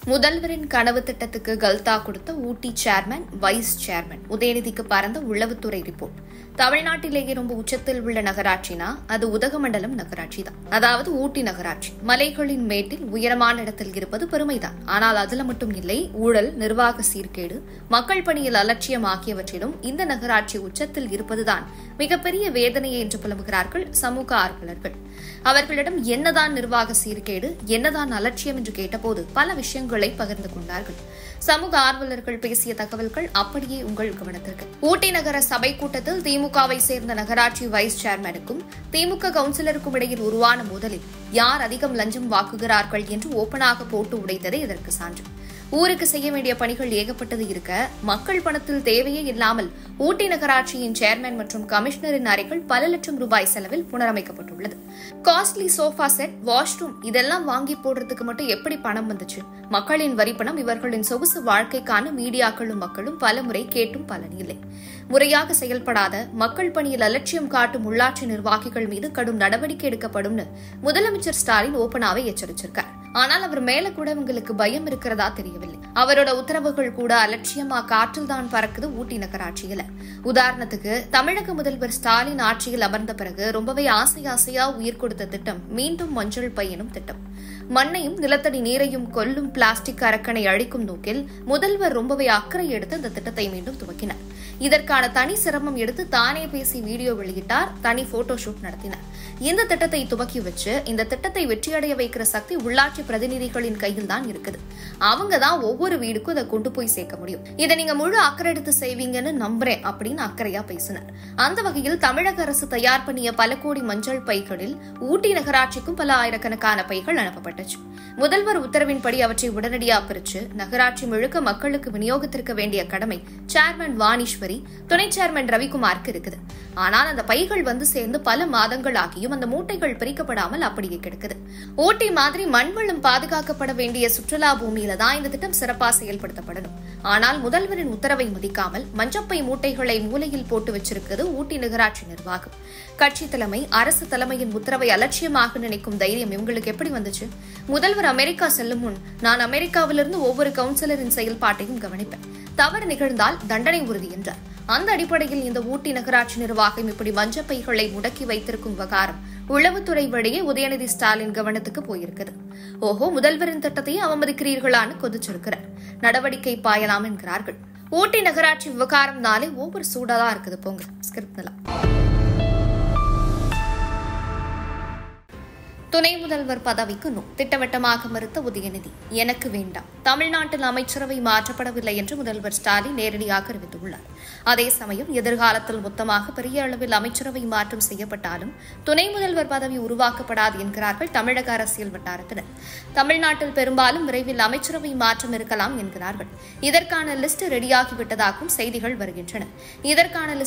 முதல்வரின் கனவு திட்டத்துக்கு கல்தா கொடுத்த ஊட்டி சேர்மன் வைஸ் சேர்மன் உதயநிதிக்கு பறந்த உளவுத்துறை ரிப்போர்ட் தமிழ்நாட்டிலேயே ரொம்ப உச்சத்தில் உள்ள நகராட்சினா அது உதகமண்டலம் நகராட்சி தான் அதாவது ஊட்டி நகராட்சி மலைகளின் மேட்டில் உயரமான இடத்தில் இருப்பது பெருமைதான் ஆனால் அதுல மட்டும் இல்லை ஊழல் நிர்வாக சீர்கேடு மக்கள் பணியில் அலட்சியம் ஆகியவற்றிலும் இந்த நகராட்சி உச்சத்தில் இருப்பதுதான் மிகப்பெரிய வேதனையை என்று புலம்புகிறார்கள் சமூக ஆர்வலர்கள் அவர்களிடம் என்னதான் நிர்வாக சீர்கேடு என்னதான் அலட்சியம் என்று கேட்டபோது பல விஷயங்களை பகிர்ந்து கொண்டார்கள் சமூக ஆர்வலர்கள் பேசிய தகவல்கள் அப்படியே உங்கள் கவனத்திற்கு ஊட்டி நகர சபை கூட்டத்தில் திமுகவை சேர்ந்த நகராட்சி வைஸ் சேர்மனுக்கும் திமுக கவுன்சிலருக்கும் இடையில் உருவான மோதலில் யார் அதிகம் லஞ்சம் வாக்குகிறார்கள் என்று ஓப்பனாக போட்டு உடைத்ததே இதற்கு சான்று ஊருக்கு செய்ய வேண்டிய பணிகள் ஏகப்பட்டது இருக்க மக்கள் பணத்தில் தேவையே இல்லாமல் ஊட்டி நகராட்சியின் சேர்மன் மற்றும் கமிஷனரின் அறைகள் பல லட்சம் ரூபாய் செலவில் புனரமைக்கப்பட்டுள்ளது காஸ்ட்லி சோஃபா செட் வாஷ்ரூம் இதெல்லாம் வாங்கி போடுறதுக்கு மட்டும் எப்படி பணம் வந்துச்சு மக்களின் வரிப்பணம் இவர்களின் சொகுசு வாழ்க்கைக்கான மீடியாக்களும் மக்களும் பலமுறை கேட்டும் பலன் இல்லை முறையாக செயல்படாத மக்கள் பணியில் அலட்சியம் காட்டும் உள்ளாட்சி நிர்வாகிகள் மீது கடும் நடவடிக்கை எடுக்கப்படும்னு முதலமைச்சர் ஸ்டாலின் ஓபனாவே எச்சரிச்சிருக்கார் ஆனால் அவர் மேல கூட இவங்களுக்கு பயம் இருக்கிறதா தெரியவில்லை அவரோட உத்தரவுகள் கூட அலட்சியமா காற்றில் தான் பறக்குது ஊட்டி நகராட்சியில உதாரணத்துக்கு தமிழக முதல்வர் ஸ்டாலின் ஆட்சியில் அமர்ந்த பிறகு ரொம்பவே ஆசை ஆசையா உயிர் கொடுத்த திட்டம் மீண்டும் மஞ்சள் பை எனும் திட்டம் மண்ணையும் நிலத்தடி நீரையும் கொல்லும் பிளாஸ்டிக் அரக்கனை அழிக்கும் நோக்கில் முதல்வர் ரொம்பவே அக்கறை எடுத்து இந்த திட்டத்தை மீண்டும் துவக்கினார் இதற்கான தனி சிரமம் எடுத்து தானே பேசி வீடியோ வெளியிட்டார் தனி போட்டோ ஷூட் நடத்தினார் இந்த திட்டத்தை துவக்கி வச்சு இந்த திட்டத்தை வெற்றியடைய வைக்கிற சக்தி உள்ளாட்சி பிரதிநிதிகளின் கையில் தான் இருக்குது அவங்க தான் ஒவ்வொரு வீடுக்கும் இதை கொண்டு போய் சேர்க்க முடியும் இதை நீங்க முழு அக்கறை எடுத்து செய்வீங்கன்னு நம்புறேன் அப்படின்னு அக்கறையா பேசினார் அந்த வகையில் தமிழக அரசு தயார் பண்ணிய பல கோடி மஞ்சள் பைகளில் ஊட்டி நகராட்சிக்கும் பல ஆயிரக்கணக்கான பைகள் அனுப்பப்பட்டுச்சு முதல்வர் உத்தரவின்படி அவற்றை உடனடியாக பிரிச்சு நகராட்சி முழுக்க மக்களுக்கு விநியோகத்திற்கு வேண்டிய கடமை சேர்மன் வாணீஸ்வரி துணை சேர்மன் ரவிக்குமாருக்கு இருக்குது ஆனால் அந்த பைகள் வந்து சேர்ந்து பல மாதங்கள் ஆகியும் அந்த மூட்டைகள் பிரிக்கப்படாமல் அப்படியே கிடக்குது ஊட்டி மாதிரி மண்வளம் பாதுகாக்கப்பட வேண்டிய சுற்றுலா பூமியில தான் இந்த திட்டம் சிறப்பா செயல்படுத்தப்படணும் ஆனால் முதல்வரின் உத்தரவை மதிக்காமல் மஞ்சப்பை மூட்டைகளை மூலையில் போட்டு வச்சிருக்கிறது ஊட்டி நகராட்சி நிர்வாகம் கட்சி தலைமை அரசு தலைமையின் உத்தரவை அலட்சியமாக நினைக்கும் தைரியம் இவங்களுக்கு எப்படி வந்துச்சு முதல்வர் அமெரிக்கா செல்லும் முன் நான் அமெரிக்காவிலிருந்து ஒவ்வொரு கவுன்சிலரின் செயல்பாட்டையும் கவனிப்பேன் தவறு நிகழ்ந்தால் தண்டனை உறுதி என்றார் அந்த அடிப்படையில் இந்த ஊட்டி நகராட்சி நிர்வாகம் இப்படி மஞ்சப்பைகளை முடக்கி வைத்திருக்கும் விவகாரம் உளவுத்துறை வழியே உதயநிதி ஸ்டாலின் கவனத்துக்கு போயிருக்குது ஓஹோ முதல்வரின் திட்டத்தையே அவமதிக்கிறீர்களான்னு கொதிச்சிருக்கிறார் நடவடிக்கை பாயலாம் என்கிறார்கள் ஊட்டி நகராட்சி விவகாரம்னாலே ஒவ்வொரு சூடாதான் இருக்குது போங்க ஸ்கிரிப்ட் நிலம் துணை முதல்வர் பதவிக்கு நோ திட்டவட்டமாக மறுத்த உதயநிதி எனக்கு வேண்டாம் தமிழ்நாட்டில் அமைச்சரவை மாற்றப்படவில்லை என்று முதல்வர் ஸ்டாலின் நேரடியாக அறிவித்துள்ளார் அதே சமயம் எதிர்காலத்தில் மொத்தமாக பெரிய அளவில் அமைச்சரவை மாற்றம் செய்யப்பட்டாலும் துணை முதல்வர் பதவி உருவாக்கப்படாது என்கிறார்கள் தமிழக அரசியல் வட்டாரத்தினர் தமிழ்நாட்டில் பெரும்பாலும் விரைவில் அமைச்சரவை மாற்றம் இருக்கலாம் என்கிறார்கள் இதற்கான லிஸ்ட் ரெடியாகிவிட்டதாகவும் செய்திகள் வருகின்றன இதற்கான